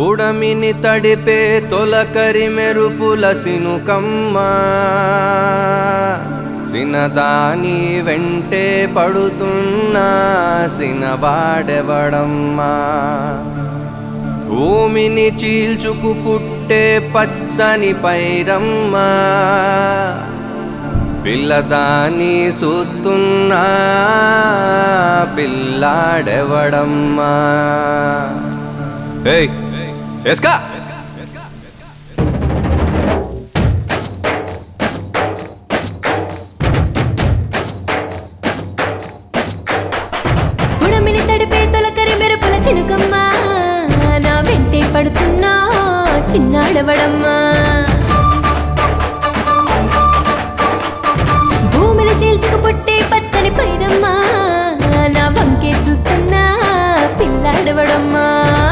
బుడమిని తడిపే తొలకరి మెరుపుల సినుకమ్మ సినదాని వెంటే పడుతున్నా సినవాడెవడమ్మా భూమిని చీల్చుకు పుట్టే పచ్చని పైరమ్మా పిల్లదాని సూతున్నా పిల్లాడెవడమ్మా ఏయ్ ఎస్కా ఉడమిని తడిపే తొలకరి మెరుపుల చినుకమ్మ నా వెంటే పడుతున్నా చిన్నాడవడమ్మా భూమిని చీల్చుకు పుట్టే పచ్చని పైరమ్మా నా వంకే చూస్తున్నా పిల్లాడవడమ్మా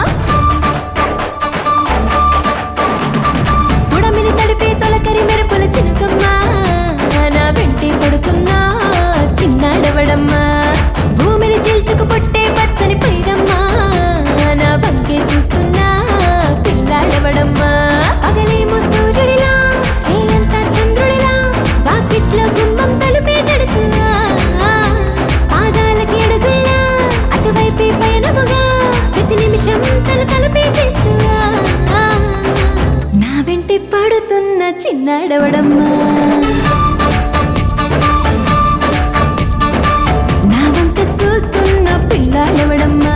ఉడమిని తడిపే తొలకరి మెరుపుల చినుకమ్మ నా వెంటే పడుతున్నా చిన్నాడవడమ్మా భూమిని చీల్చుకు పుట్టే పచ్చని పైరమ్మా నా బంకే చూస్తున్నా పిల్లాడవడమ్మా పగలేమో సూర్యుడిలా రేయంతా చంద్రుడిలా వాకిట్లో గుమ్మం తలుపే తడుతున్నా పాదాలకి అడుగుల్లా అటువైపే పయనముగా ప్రతి నిమిషం తల తలుపే చేస్తున్నా నా వెంటే పడుతున్న చిన్నాడవడమ్మా నా వంక చూస్తున్న పిల్లాడవడమ్మా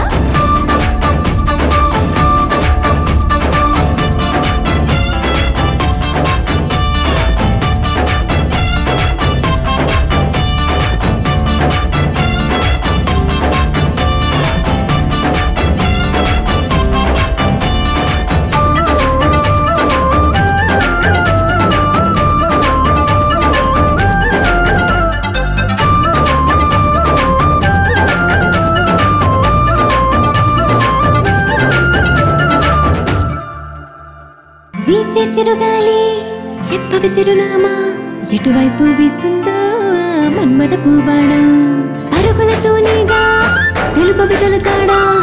వీచే చిరుగాలి చెప్పవి చిరునామా ఎటువైపు వీస్తుందో మన్మద పూబాణం పరుగులతో నీగా తెలుపవి తలచాడా